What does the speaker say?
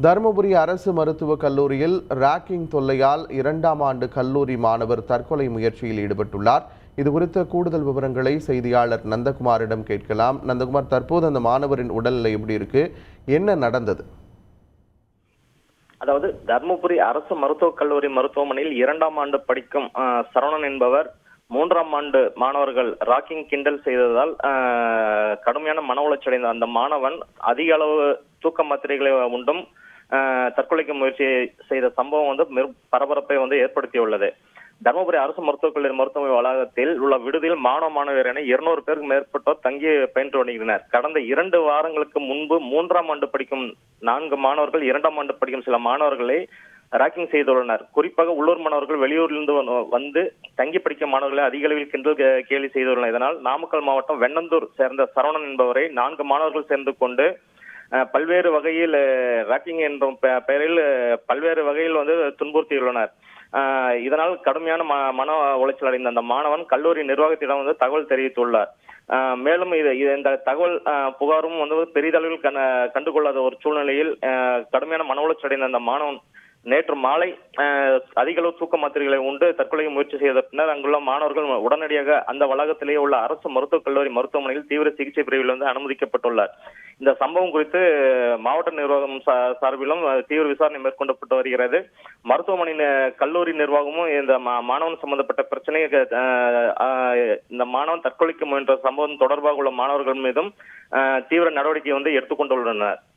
தருமபுரி அரசு மருத்துவக் கல்லூரியில் ராக்கிங் தொல்லையால் இரண்டாம் ஆண்டு கல்லூரி மாணவர் தற்கொலை முயற்சியில் ஈடுபட்டுள்ளார் இது குறித்த கூடுதல் விவரங்களை செய்தியாளர் நந்தகுமாரிடம் கேட்கலாம் நந்தகுமார் தற்போது அந்த மாணவரின் உடல்நிலை எப்படி இருக்கு என்ன நடந்தது அதாவது தர்மபுரி அரசு மருத்துவக் கல்லூரி மருத்துவமனையில் இரண்டாம் ஆண்டு படிக்கும் ஆஹ், சரவணன் என்பவர் மூன்றாம் ஆண்டு மாணவர்கள் ராக்கிங் கிண்டல் செய்ததால் ஆஹ், கடுமையான மன உளைச்சல் அடைந்த அந்த மாணவன் அதிக அளவு தூக்க மாத்திரைகளை உண்டும் ஆஹ், தற்கொலைக்கு முயற்சி செய்த சம்பவம் வந்து மிக பரபரப்பை வந்து ஏற்படுத்தியுள்ளது தர்மபுரி அரசு மருத்துவக் கல்லூரி மருத்துவமனை வளாகத்தில் உள்ள விடுதியில் மாணவ மாணவியர் என இருநூறு பேருக்கு மேற்பட்டோர் தங்கி பயின்று வருகின்றனர் கடந்த இரண்டு வாரங்களுக்கு முன்பு மூன்றாம் ஆண்டு படிக்கும் நான்கு மாணவர்கள் இரண்டாம் ஆண்டு படிக்கும் சில மாணவர்களை ராக்கிங் செய்துள்ளனர் குறிப்பாக உள்ளூர் மாணவர்கள் வெளியூரிலிருந்து வந்து- வந்து தங்கி படிக்கும் மாணவர்களை அதிக அளவில் கிண்டல் கே- கேலி செய்துள்ளனர் இதனால் நாமக்கல் மாவட்டம் வெண்ணந்தூர் சேர்ந்த சரவணன் என்பவரை நான்கு மாணவர்கள் சேர்ந்து கொண்டு அஹ், பல்வேறு வகையில் ராக்கிங் என்ற பெ- பெயரில் அஹ், பல்வேறு வகையில் வந்து துன்புறுத்தியுள்ளனர் அஹ், இதனால் கடுமையான ம- மன உளைச்சல் அடைந்த அந்த மாணவன் கல்லூரி நிர்வாகத்திடம் வந்து தகவல் தெரிவித்துள்ளார் அஹ், மேலும் இது இது- இந்த தகவல் அஹ், புகாரும் வந்து பெரிதளவில் கண கண்டுகொள்ளாத ஒரு சூழ்நிலையில் அஹ், கடுமையான மன உளைச்சல் அடைந்த அந்த மாணவன் நேற்று மாலை அஹ், அதிக அளவு தூக்க மாத்திரைகளை உண்டு தற்கொலை முயற்சி செய்த பின்னர் அங்குள்ள மாணவர்கள் உடனடியாக அந்த வளாகத்திலேயே உள்ள அரசு மருத்துவக் கல்லூரி மருத்துவமனையில் தீவிர சிகிச்சை பிரிவில் வந்து அனுமதிக்கப்பட்டுள்ளார் இந்த சம்பவம் குறித்து மாவட்ட நிர்வாகம் சா- சார்பிலும் அஹ், தீவிர விசாரணை மேற்கொள்ளப்பட்டு வருகிறது மருத்துவமனை நி- கல்லூரி நிர்வாகமும் இந்த மா- மாணவன் சம்பந்தப்பட்ட பிரச்சனையை அஹ், அஹ், இந்த மாணவன் தற்கொலைக்கு முயன்ற சம்பவம் தொடர்பாக உள்ள மாணவர்கள் மீதும் அஹ், தீவிர நடவடிக்கை வந்து எடுத்துக்கொண்டுள்ளனர்